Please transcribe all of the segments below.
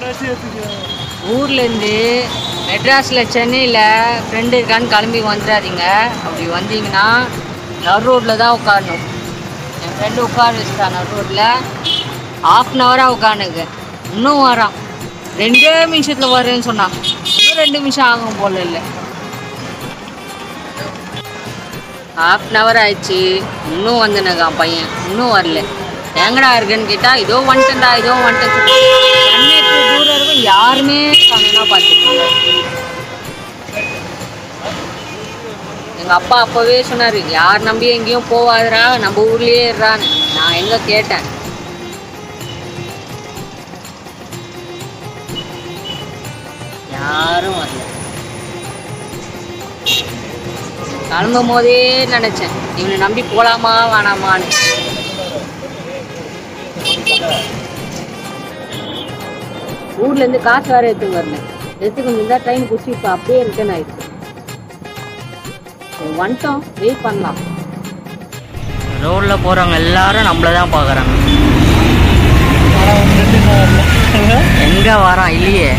ஊர்லேருந்து மெட்ராஸில் சென்னையில் ஃப்ரெண்டு இருக்கான்னு கிளம்பி வந்துடாதீங்க அப்படி வந்தீங்கன்னா நடு ரோட்டில் தான் உட்காரணும் என் ஃப்ரெண்டு உட்கார வச்சுட்டான் நடு ரோட்டில் ஆஃப் அன் ஹவராக உட்காந்துக்கு இன்னும் வரான் ரெண்டே நிமிஷத்தில் வரேன்னு சொன்னான் இன்னும் ரெண்டு நிமிஷம் ஆகும் போல இல்லை ஹாஃப் அன் ஹவர் ஆயிடுச்சு இன்னும் வந்துனக்கான் பையன் இன்னும் வரல எங்கடா இருக்குன்னு கேட்டால் இதோ வந்துட்டேன்டா இதோ வந்துட்டேன் சென்னைக்கு தூரம் இருக்கும் யாருமே காணும்னா பார்த்துக்கோங்க எங்கள் அப்பா அப்போவே சொன்னார் யார் நம்பி எங்கேயும் போவாதுடா நம்ம ஊர்லேயே இருறான்னு நான் எங்கே கேட்டேன் யாரும் வரல கிளம்பும் போதே நினச்சேன் இவனை நம்பி போகலாமா வேணாமான்னு ஊர்லேருந்து காசு வேற எடுத்து வரல எடுத்துக்கு முடிந்தா ட்ரெயின் குச்சி இப்போ அப்படியே ரிட்டர்ன் ஆயிடுச்சு சரி, வந்துட்டோம் வெயிட் பண்ணலாம் ரோடில் போகிறவங்க எல்லாரும் நம்மள தான் பார்க்குறாங்க எங்கே வரான் இல்லையே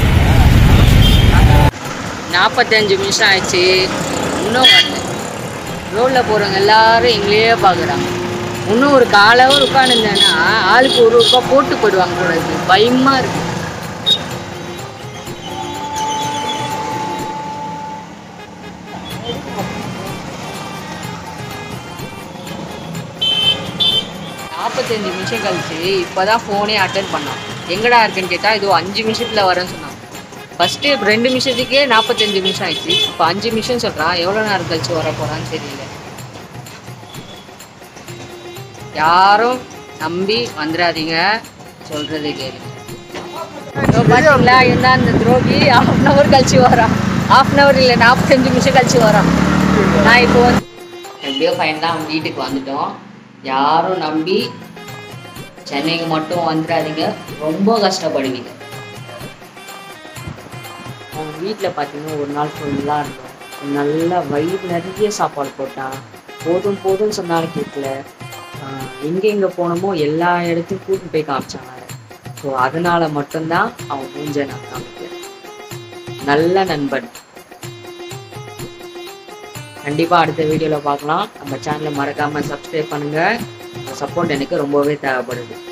நாற்பத்தஞ்சு நிமிஷம் ஆயிடுச்சு இன்னும் வரல ரோட்டில் போகிறவங்க எல்லாரும் எங்களையே பார்க்குறாங்க இன்னும் ஒரு கால் ஹவர் உட்காந்துருந்தேன்னா ஆளுக்கு ஒரு ரூபா போட்டு போயிடுவாங்க கூட இருக்கு பயமாக இருக்கு நாற்பத்தஞ்சு நிமிஷம் கழிச்சு இப்போதான் ஃபோனே அட்டன் பண்ணான் எங்கடா இருக்குன்னு கேட்டால் இதோ அஞ்சு நிமிஷத்தில் வரேன்னு சொன்னான் ஃபஸ்ட்டு ரெண்டு நிமிஷத்துக்கே நாற்பத்தஞ்சு நிமிஷம் ஆயிடுச்சு இப்போ அஞ்சு நிமிஷம் சொல்கிறான் எவ்வளோ நேரம் கழிச்சு வர போகிறான்னு தெரியல யாரும் நம்பி வந்துடாதீங்க சொல்கிறது கேளுங்க இதோ பார்த்தீங்களா இருந்தா அந்த துரோகி ஹாஃப் அன் ஹவர் கழிச்சு வரான் ஹாஃப் அன் ஹவர் இல்லை நாற்பத்தஞ்சு நிமிஷம் கழிச்சு வரான் நான் இப்போ வந்து எப்படியோ ஃபைன் தான் வீட்டுக்கு வந்துட்டோம் யாரும் நம்பி சென்னைக்கு மட்டும் வந்துடாதீங்க ரொம்ப கஷ்டப்படுவீங்க அவங்க வீட்டில் பார்த்தீங்கன்னா ஒரு நாள் ஃபுல்லாக இருந்தோம் நல்லா வயிறு நிறைய சாப்பாடு போட்டான் போதும் போதும்னு சொன்னாலும் கேட்கல எங்கே எங்கே போனோமோ எல்லா இடத்தையும் கூட்டிட்டு போய் காமிச்சாங்க ஸோ அதனால மட்டும்தான் அவன் மூஞ்ச நான் காமிக்கிறேன் நல்ல நண்பன் கண்டிப்பாக அடுத்த வீடியோவில் பார்க்கலாம் நம்ம சேனலை மறக்காமல் சப்ஸ்கிரைப் பண்ணுங்கள் சப்போர்ட் எனக்கு ரொம்பவே தேவைப்படுது